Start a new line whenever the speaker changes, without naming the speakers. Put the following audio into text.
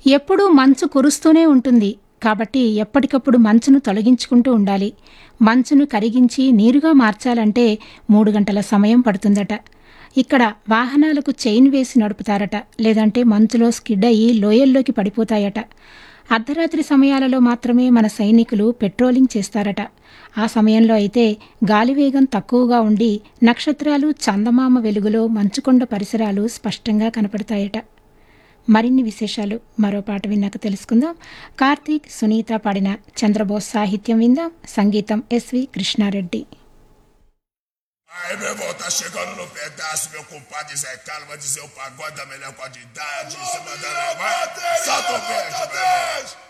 ఎప్పుడూ మంచు కురుస్తూనే ఉంటుంది కాబట్టి ఎప్పటికప్పుడు మంచును తొలగించుకుంటూ ఉండాలి మంచును కరిగించి నీరుగా మార్చాలంటే మూడు గంటల సమయం పడుతుందట ఇక్కడ వాహనాలకు చైన్ వేసి నడుపుతారట లేదంటే మంచులో స్కిడ్ అయ్యి లోయల్లోకి పడిపోతాయట అర్ధరాత్రి సమయాలలో మాత్రమే మన సైనికులు పెట్రోలింగ్ చేస్తారట ఆ సమయంలో అయితే గాలివేగం తక్కువగా ఉండి నక్షత్రాలు చందమామ వెలుగులో మంచుకొండ పరిసరాలు స్పష్టంగా కనపడతాయట మరిన్ని విశేషాలు మరో పాట విన్నాక తెలుసుకుందాం కార్తీక్ సునీత పాడిన చంద్రబోస్ సాహిత్యం విందాం సంగీతం SV Krishna Reddy
Aí meu irmão tá chegando no pedaço, meu compadre Zé Carlos vai dizer o pagode da melhor qualidade. Em cima da levada, solta o beijo, meu irmão.